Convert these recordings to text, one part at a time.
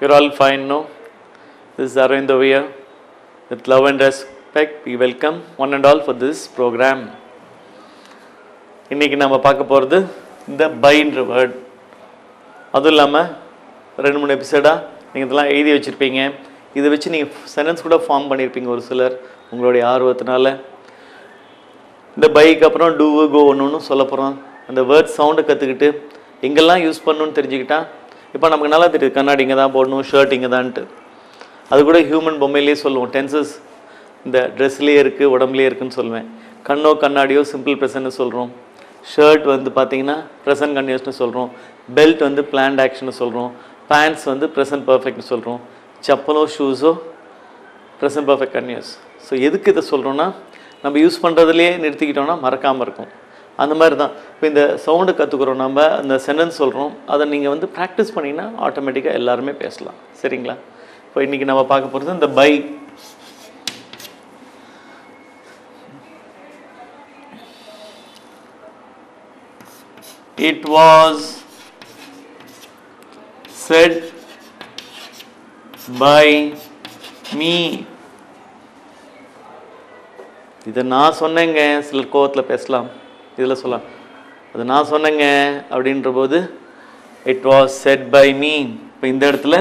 You're all fine, no? This is Arvind over here. With love and respect, we welcome one and all for this program. இன்னைக்கு நம்ம பார்க்க போகிறது இந்த பைன்ற word அதுவும் இல்லாமல் ரெண்டு மூணு எபிசோடாக நீங்கள் இதெல்லாம் எழுதி வச்சுருப்பீங்க இதை வச்சு நீங்கள் சென்டென்ஸ் கூட ஃபார்ம் பண்ணியிருப்பீங்க ஒரு சிலர் உங்களுடைய ஆர்வத்தினால இந்த பைக்கு அப்புறம் டூவு கோ ஒன்று ஒன்று சொல்ல போகிறோம் அந்த வேர்ட் சவுண்டை கற்றுக்கிட்டு எங்கெல்லாம் யூஸ் பண்ணணும்னு தெரிஞ்சுக்கிட்டா இப்போ நமக்கு நல்லா தெரியுது கண்ணாடி இங்கே தான் போடணும் ஷர்ட் இங்கே தான்ட்டு அது கூட ஹியூமன் பொம்மையிலேயே சொல்லுவோம் டென்சஸ் இந்த ட்ரெஸ்லேயே இருக்குது உடம்புலேயே இருக்குன்னு சொல்லுவேன் கண்ணோ கண்ணாடியோ சிம்பிள் ப்ரெசன்ட்னு சொல்கிறோம் ஷர்ட் வந்து பார்த்தீங்கன்னா ப்ரெசன்ட் கன்யூஸ்னு சொல்கிறோம் பெல்ட் வந்து பிளான்ட் ஆக்ஷன் சொல்கிறோம் பேண்ட்ஸ் வந்து ப்ரெசன்ட் பர்ஃபெக்ட்னு சொல்கிறோம் செப்பலோ ஷூஸோ ப்ரெசன்ட் பர்ஃபெக்ட் கன்யூஸ் ஸோ எதுக்கு இதை சொல்கிறோன்னா நம்ம யூஸ் பண்ணுறதுலேயே நிறுத்திக்கிட்டோம்னா மறக்காமல் இருக்கும் அந்த மாதிரி தான் இப்போ இந்த சவுண்டு கற்றுக்குறோம் நம்ம அந்த சென்டென்ஸ் சொல்கிறோம் அதை நீங்கள் வந்து ப்ராக்டிஸ் பண்ணிங்கன்னா ஆட்டோமேட்டிக்காக எல்லாருமே பேசலாம் சரிங்களா இப்போ இன்றைக்கி நம்ம பார்க்க போகிறது இந்த by it was said by me இதை நான் சொன்னேங்க சிலர் கோவத்தில் பேசலாம் இதில் சொல்லலாம் அது நான் சொன்னேங்க அப்படின்ற போது it was said by me இப்போ இந்த இடத்துல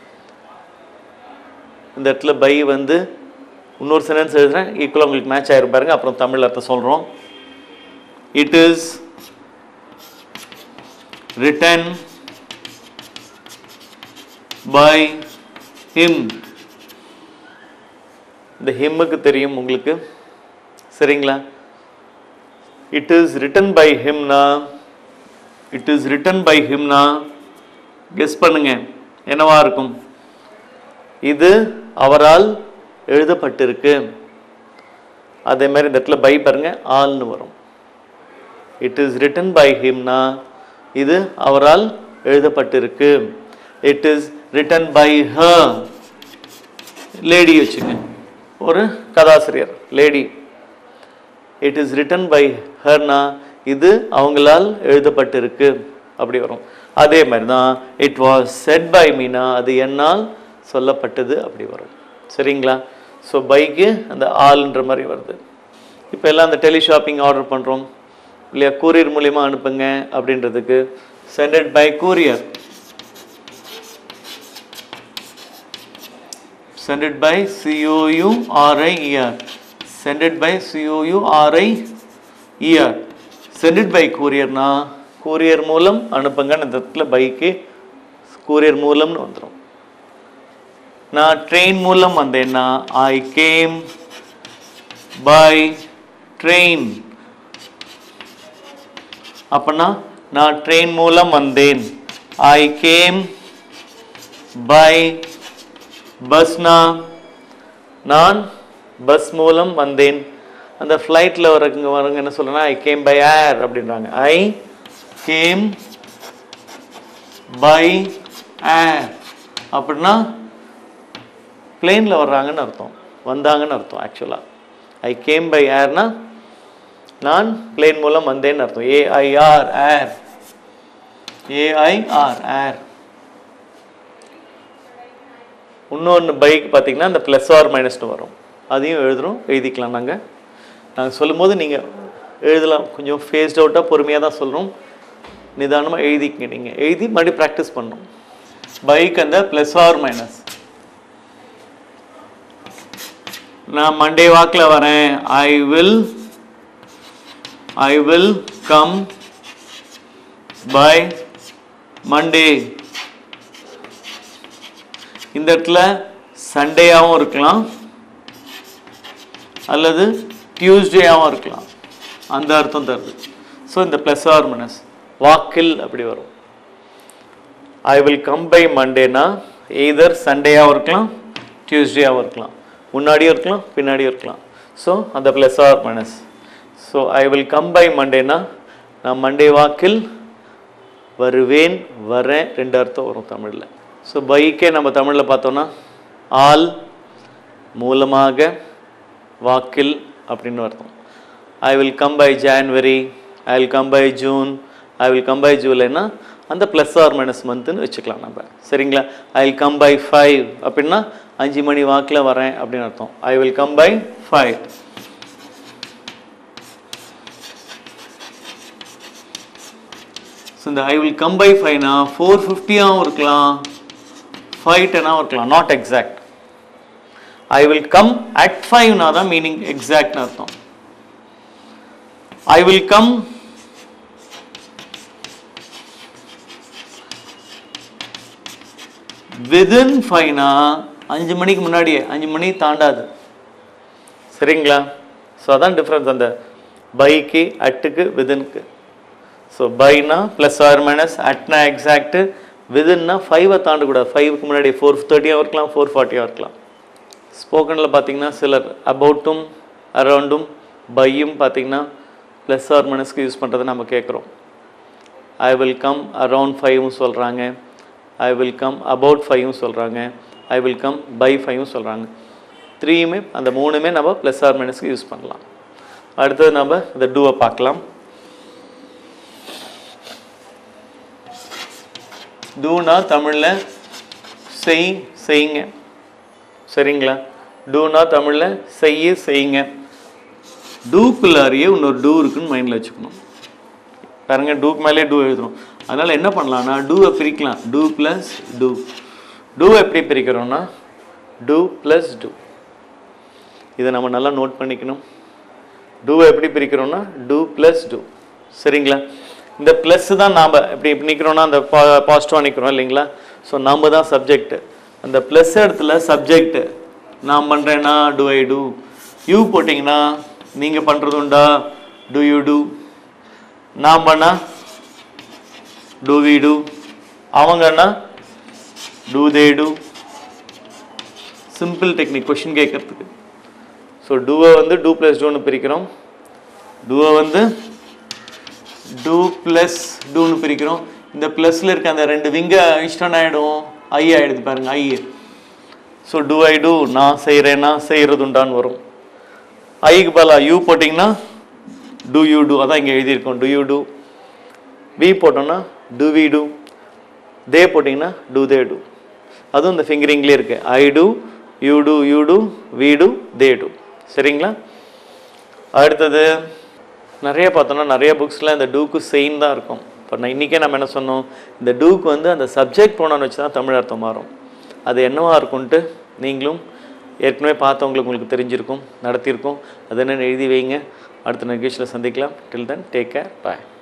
இந்த இடத்துல பை வந்து இன்னொரு சென்டென்ஸ் எழுதுறேன் ஈக்குவலாக உங்களுக்கு மேட்ச் ஆயிரும் பாருங்க அப்புறம் தமிழ் அர்த்தம் சொல்கிறோம் it is written by him இந்த ஹிம்முக்கு தெரியும் உங்களுக்கு சரிங்களா இட் இஸ் ரிட்டன் பை ஹிம்னா இட் இஸ் ரிட்டன் பை ஹிம்னா கெஸ் பண்ணுங்க என்னவா இருக்கும் இது அவரால் எழுதப்பட்டிருக்கு அதே மாதிரி இந்த இடத்துல பை பாருங்க ஆல்னு வரும் இட் இஸ் ரிட்டன் பை ஹிம்னா இது அவரால் எழுதப்பட்டிருக்கு இட் இஸ் ரிட்டன் பை ஹ லேடி வச்சுங்க ஒரு கதாசிரியர் lady it is written by ஹர்னா இது அவங்களால் எழுதப்பட்டிருக்கு அப்படி வரும் அதே மாதிரி தான் இட் வாஸ் செட் பை மீனா அது என்னால் சொல்லப்பட்டது அப்படி வரும் சரிங்களா ஸோ பைக்கு அந்த ஆள்ன்ற மாதிரி வருது இப்போ எல்லாம் அந்த டெலி ஷாப்பிங் ஆர்டர் பண்ணுறோம் இல்லையா கூரியர் மூலியமா அனுப்புங்க அப்படின்றதுக்கு sented by courier sented by C O U R I E R sented by C O U R I E R sented by கூரியர்னா கூரியர் மூலம் அனுப்புங்கன்னு இந்த இடத்துல பைக்கு கூரியர் மூலம்னு வந்துடும் நான் ட்ரெயின் மூலம் வந்தேன்னா ஐ கேம் பை ட்ரெயின் அப்பனா நான் ட்ரெயின் மூலம் வந்தேன் ஐ கேம் பை பஸ்னா நான் பஸ் மூலம் வந்தேன் அந்த ஃப்ளைட்டில் வரவங்க வரவங்க என்ன சொல்றேன்னா ஐ கேம் பை ஏர் அப்படின்றாங்க ஐ கேம் பை ஏர் அப்படின்னா பிளேனில் வர்றாங்கன்னு அர்த்தம் வந்தாங்கன்னு அர்த்தம் ஆக்சுவலாக ஐ கேம் பை ஏர்னா நான் பிளேன் மூலம் வந்தேன்னு அர்த்தம் ஏஐஆர் ஏர் ஏஐஆர் ஏர் இன்னொன்று பைக் பார்த்தீங்கன்னா இந்த ப்ளஸ் ஆர் மைனஸ்னு வரும் அதையும் எழுதுறோம் எழுதிக்கலாம் நாங்கள் நாங்கள் சொல்லும்போது நீங்கள் எழுதலாம் கொஞ்சம் ஃபேஸ்ட் அவுட்டாக பொறுமையாக தான் சொல்கிறோம் நிதானமாக எழுதிக்கங்க நீங்கள் எழுதி மறுபடியும் ப்ராக்டிஸ் பண்ணணும் பைக் அந்த ப்ளஸ் ஆர் மைனஸ் நான் மண்டே வாக்கில் வரேன் I will I will come by Monday. இந்த இடத்துல சண்டேயாகவும் இருக்கலாம் அல்லது டியூஸ்டேயாகவும் இருக்கலாம் அந்த அர்த்தம் தருது ஸோ இந்த ப்ளஸ் ஆர் மைனஸ் வாக்கில் அப்படி வரும் ஐ வில் கம் பை மண்டேனா எய்தர் சண்டேயாகவும் இருக்கலாம் டியூஸ்டேயாகவும் இருக்கலாம் முன்னாடியும் இருக்கலாம் பின்னாடியும் இருக்கலாம் ஸோ அந்த plus or minus so I will come by மண்டேனா நான் மண்டே வாக்கில் வருவேன் வரேன் ரெண்டு அர்த்தம் வரும் தமிழில் ஸோ பைக்கே நம்ம தமிழில் பார்த்தோன்னா ஆல் மூலமாக வாக்கில் அப்படின்னு அர்த்தம் I will come by January I will come by June I will come by ஜூலைனா அந்த ப்ளஸ் ஆர் மைனஸ் மந்த்துன்னு வச்சுக்கலாம் நம்ம சரிங்களா I will come by five அப்படின்னா அஞ்சு மணி வாக்கில் வரேன் அப்படின்னு அர்த்தம் I will come by five so இந்த ஐ வில் கம் பை ஃபைவ்னா ஃபோர் ஃபிஃப்டியாகவும் இருக்கலாம் ஃபைவ் டென்னாகவும் இருக்கலாம் not exact I will come at ஃபைவ்னா தான் மீனிங் எக்ஸாக்ட்னு அர்த்தம் ஐ வில் கம் விதின் ஃபைவ்னா அஞ்சு மணிக்கு முன்னாடியே அஞ்சு மணி தாண்டாது சரிங்களா ஸோ அதான் டிஃப்ரென்ஸ் அந்த பைக்கு அட்டுக்கு விதின்க்கு ஸோ பைனா ப்ளஸ் ஆர் மைனஸ் அட்னா எக்ஸாக்ட்டு விதின்னா ஃபைவை தாண்டக்கூடாது ஃபைவுக்கு முன்னாடி ஃபோர் தேர்ட்டியாக இருக்கலாம் ஃபோர் ஃபார்ட்டியாக இருக்கலாம் ஸ்போக்கனில் பார்த்தீங்கன்னா சிலர் அபவுட்டும் அரவுண்டும் பையும் பார்த்தீங்கன்னா ப்ளஸ் ஆர் மைனஸ்க்கு யூஸ் பண்ணுறதை நம்ம கேட்குறோம் ஐ வில் கம் அரவுண்ட் ஃபைவும் சொல்கிறாங்க ஐ வில் கம் அபவுட் ஃபைவும் சொல்கிறாங்க ஐ வில் கம் பை ஃபைவும் சொல்கிறாங்க த்ரீயுமே அந்த மூணுமே நம்ம ப்ளஸ் ஆர் மைனஸ்க்கு யூஸ் பண்ணலாம் அடுத்தது நம்ம இந்த டூவை பார்க்கலாம் டூனா தமிழில் செய் செய்யுங்க சரிங்களா டூனா தமிழில் செய்ய செய்யுங்க டூக்குள்ளாரியே இன்னொரு டூ இருக்குன்னு மைண்டில் வச்சுக்கணும் பாருங்க டூக்கு மேலே டூ எழுதுறோம் அதனால் என்ன பண்ணலாம்னா டூவை பிரிக்கலாம் டூ ப்ளஸ் டூ டூ எப்படி பிரிக்கிறோம்னா டூ ப்ளஸ் டூ இதை நம்ம நல்லா நோட் பண்ணிக்கணும் டூவை எப்படி பிரிக்கிறோம்னா டூ ப்ளஸ் டூ சரிங்களா இந்த ப்ளஸ் தான் நாம் எப்படி இப்படி நிற்கிறோம்னா அந்த பா பாசிட்டிவாக நிற்கிறோம் இல்லைங்களா ஸோ நாம் தான் சப்ஜெக்ட் அந்த ப்ளஸ் இடத்துல சப்ஜெக்ட் நான் பண்ணுறேன்னா டு ஐ டூ யூ போட்டிங்கன்னா நீங்கள் பண்ணுறது உண்டா டு யூ டூ நான் பண்ணா டூ வி டூ அவங்கன்னா do they do simple technique question கேட்கறதுக்கு ஸோ டூவை வந்து டூ ப்ளஸ் டூன்னு பிரிக்கிறோம் டூவை வந்து டூ ப்ளஸ் டூன்னு பிரிக்கிறோம் இந்த ப்ளஸில் இருக்க அந்த ரெண்டு விங்கை இஷ்டம் ஆகிடும் ஐ ஆகிடுது பாருங்க I so do I do நான் செய்கிறேன்னா செய்கிறது உண்டான்னு வரும் ஐக்கு பதிலாக யூ போட்டிங்கன்னா டூ யூ டூ அதான் இங்கே எழுதியிருக்கோம் டூ யூ டூ வி போட்டோம்னா டூ வி டூ தே போட்டிங்கன்னா டூ தே டூ அதுவும் இந்த ஃபிங்கரிங்லேயே இருக்குது I do you do you do we do they do சரிங்களா அடுத்தது நிறைய பார்த்தோம்னா நிறைய புக்ஸில் இந்த டூக்கு செயின் தான் இருக்கும் இப்போ நான் இன்றைக்கே நம்ம என்ன சொன்னோம் இந்த டூக்கு வந்து அந்த சப்ஜெக்ட் ப்ரோனவுன் வச்சு தான் தமிழ் அர்த்தம் மாறும் அது என்னவா இருக்கும்ன்ட்டு நீங்களும் ஏற்கனவே பார்த்தவங்களுக்கு உங்களுக்கு தெரிஞ்சிருக்கும் நடத்தியிருக்கும் அது என்னென்னு எழுதி வைங்க அடுத்த நிகழ்ச்சியில் சந்திக்கலாம் டில் தென் டேக் கேர் பாய்